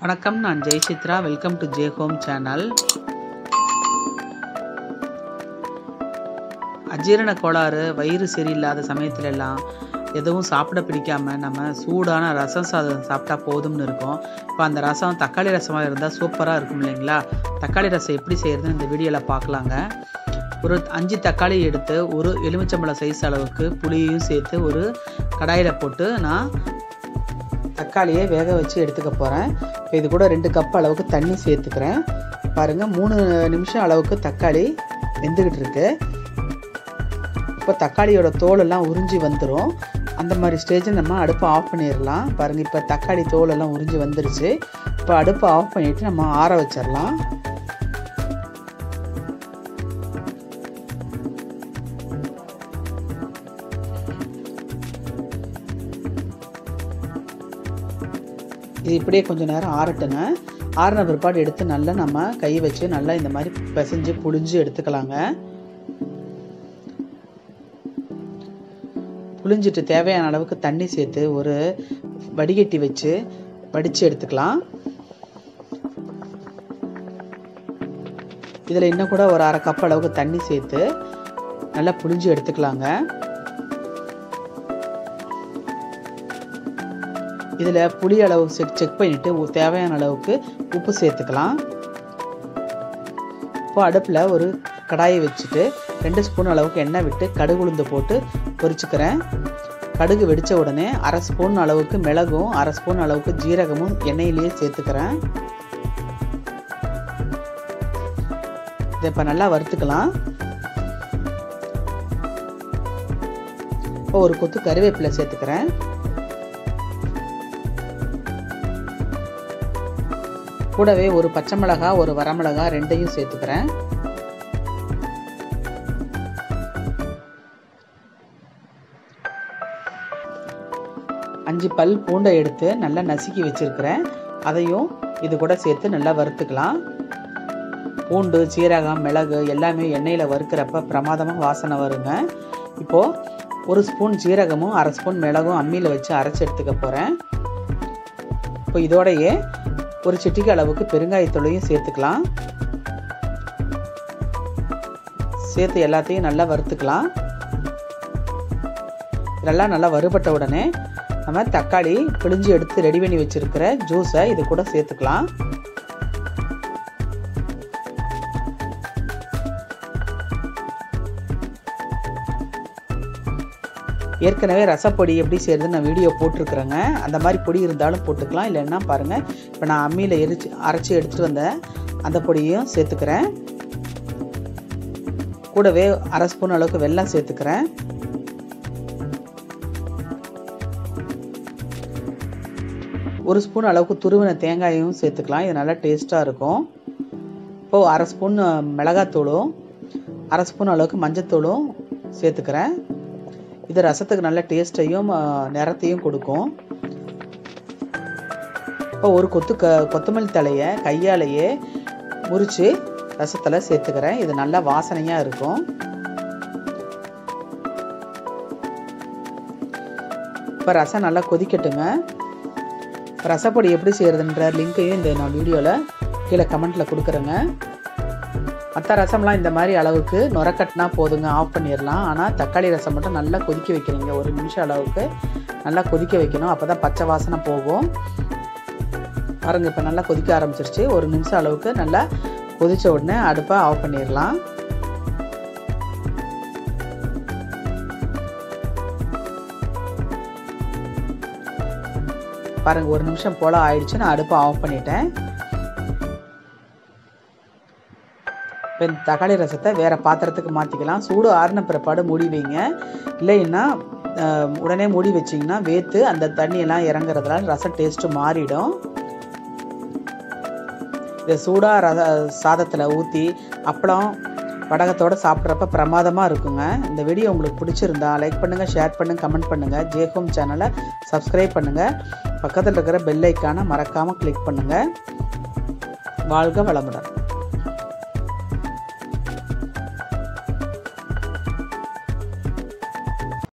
வணக்கம் நான் Jai Chitra welcome to J home channel அஜீரண கோளாறு வயிறு சரியில்லாத சமயத்துல எல்லாம் எதுவும் சாப்பிட பிடிக்காம நம்ம சூடான ரசம் சாதம் சாப்பிட்டா போதும்னு இருக்கோம் இப்போ அந்த ரசம் தக்காளி ரசமாக இருந்தால் சூப்பராக இருக்கும் இல்லைங்களா தக்காளி ரசம் எப்படி செய்யறதுன்னு இந்த வீடியோவில் பார்க்கலாங்க ஒரு அஞ்சு தக்காளி எடுத்து ஒரு எலுமிச்சம்பழம் சைஸ் அளவுக்கு புளியையும் சேர்த்து ஒரு கடாயில் போட்டு நான் தக்காளியை வேக வச்சு எடுத்துக்க போகிறேன் இப்போ இது கூட ரெண்டு கப் அளவுக்கு தண்ணி சேர்த்துக்கிறேன் பாருங்கள் மூணு நிமிஷம் அளவுக்கு தக்காளி வெந்துக்கிட்டு இருக்கு இப்போ தக்காளியோட தோலெல்லாம் உறிஞ்சி வந்துடும் அந்த மாதிரி ஸ்டேஜில் நம்ம அடுப்பை ஆஃப் பண்ணிடலாம் பாருங்கள் இப்போ தக்காளி தோலெல்லாம் உறிஞ்சி வந்துருச்சு இப்போ அடுப்பை ஆஃப் பண்ணிவிட்டு நம்ம ஆற வச்சிடலாம் இது இப்படியே கொஞ்சம் நேரம் ஆறட்டுங்க ஆறின பிற்பாடு எடுத்து நல்லா நம்ம கை வச்சு நல்லா இந்த மாதிரி பிசைஞ்சு புழிஞ்சு எடுத்துக்கலாங்க புழிஞ்சிட்டு தேவையான அளவுக்கு தண்ணி சேர்த்து ஒரு வடிகட்டி வச்சு வடித்து எடுத்துக்கலாம் இதில் இன்னும் கூட ஒரு அரை கப் அளவுக்கு தண்ணி சேர்த்து நல்லா புழிஞ்சு எடுத்துக்கலாங்க இதில் புளி அளவு செக் செக் பண்ணிவிட்டு தேவையான அளவுக்கு உப்பு சேர்த்துக்கலாம் இப்போ அடுப்பில் ஒரு கடாயை வச்சுட்டு ரெண்டு ஸ்பூன் அளவுக்கு எண்ணெய் விட்டு கடுகு உளுந்து போட்டு பொரிச்சுக்கிறேன் கடுகு வெடித்த உடனே அரை ஸ்பூன் அளவுக்கு மிளகும் அரை ஸ்பூன் அளவுக்கு ஜீரகமும் எண்ணெயிலேயே சேர்த்துக்கிறேன் இதை இப்போ நல்லா வறுத்துக்கலாம் இப்போ ஒரு கொத்து கருவேப்பிலை சேர்த்துக்கிறேன் கூடவே ஒரு பச்சை மிளகா ஒரு வரமிளகா ரெண்டையும் சேர்த்துக்கிறேன் அஞ்சு பல் பூண்டை எடுத்து நல்லா நசுக்கி வச்சிருக்கிறேன் அதையும் இது கூட சேர்த்து நல்லா வறுத்துக்கலாம் பூண்டு சீரகம் மிளகு எல்லாமே எண்ணெயில் வறுக்கிறப்ப பிரமாதமாக வாசனை வருங்க இப்போது ஒரு ஸ்பூன் ஜீரகமும் அரை ஸ்பூன் மிளகும் அம்மியில் வச்சு அரைச்சி எடுத்துக்க போகிறேன் இப்போ இதோடையே ஒரு சிட்டிக்கு அளவுக்கு பெருங்காயத்தூளையும் சேர்த்துக்கலாம் சேர்த்து எல்லாத்தையும் நல்லா வறுத்துக்கலாம் இதெல்லாம் நல்லா வறுபட்ட உடனே நம்ம தக்காளி பிழிஞ்சு எடுத்து ரெடி பண்ணி வச்சுருக்கிற ஜூஸை இது கூட சேர்த்துக்கலாம் ஏற்கனவே ரசப்பொடி எப்படி செய்யறதுன்னு நான் வீடியோ போட்டிருக்கிறேங்க அந்த மாதிரி பொடி இருந்தாலும் போட்டுக்கலாம் இல்லைன்னா பாருங்கள் இப்போ நான் அம்மியில் எரிச்சு அரைச்சி எடுத்துகிட்டு வந்த அந்த பொடியும் சேர்த்துக்கிறேன் கூடவே அரை ஸ்பூன் அளவுக்கு வெல்லம் சேர்த்துக்கிறேன் ஒரு ஸ்பூன் அளவுக்கு துருவின தேங்காயும் சேர்த்துக்கலாம் இது நல்லா டேஸ்ட்டாக இருக்கும் இப்போது அரை ஸ்பூன் மிளகாத்தூளும் அரை ஸ்பூன் அளவுக்கு மஞ்சத்தூளும் சேர்த்துக்கிறேன் இது ரசத்துக்கு நல்ல டேஸ்ட்டையும் நிறத்தையும் கொடுக்கும் இப்போ ஒரு கொத்து க கொத்தமல்லி தலையை கையாலேயே முறித்து ரசத்தில் சேர்த்துக்கிறேன் இது நல்லா வாசனையாக இருக்கும் இப்போ ரசம் நல்லா கொதிக்கட்டுங்க ரசப்பொடி எப்படி செய்கிறதுன்ற லிங்க்கையும் இந்த நான் வீடியோவில் கீழே கமெண்ட்டில் கொடுக்குறேங்க மற்ற ரசம்லாம் இந்த மாதிரி அளவுக்கு நுரக்கட்டினா போதுங்க ஆஃப் பண்ணிடலாம் ஆனால் தக்காளி ரசம் மட்டும் நல்லா கொதிக்க வைக்கிறீங்க ஒரு நிமிஷம் அளவுக்கு நல்லா கொதிக்க வைக்கணும் அப்போ தான் பச்சை வாசனை போகும் பாருங்க இப்போ நல்லா கொதிக்க ஆரம்பிச்சிருச்சு ஒரு நிமிஷம் அளவுக்கு நல்லா கொதித்த உடனே அடுப்பை ஆஃப் பண்ணிடலாம் பாருங்க ஒரு நிமிஷம் போல் ஆயிடுச்சு நான் அடுப்பை ஆஃப் பண்ணிட்டேன் இப்போ இந்த தக்காளி ரசத்தை வேறு பாத்திரத்துக்கு மாற்றிக்கலாம் சூடு ஆறின பிறப்பாடு மூடி வைங்க இல்லைன்னா உடனே மூடி வச்சிங்கன்னா வேத்து அந்த தண்ணியெல்லாம் இறங்குறதுனால ரசம் டேஸ்ட்டு மாறிடும் இதை சூடாக ரச சாதத்தில் ஊற்றி அப்பளம் வடகத்தோடு சாப்பிட்றப்ப பிரமாதமாக இருக்குங்க இந்த வீடியோ உங்களுக்கு பிடிச்சிருந்தா லைக் பண்ணுங்கள் ஷேர் பண்ணுங்கள் கமெண்ட் பண்ணுங்கள் ஜே ஹோம் சேனலை சப்ஸ்கிரைப் பண்ணுங்கள் பக்கத்தில் இருக்கிற பெல் ஐக்கானை மறக்காமல் கிளிக் பண்ணுங்கள் வாழ்க வளமுடன்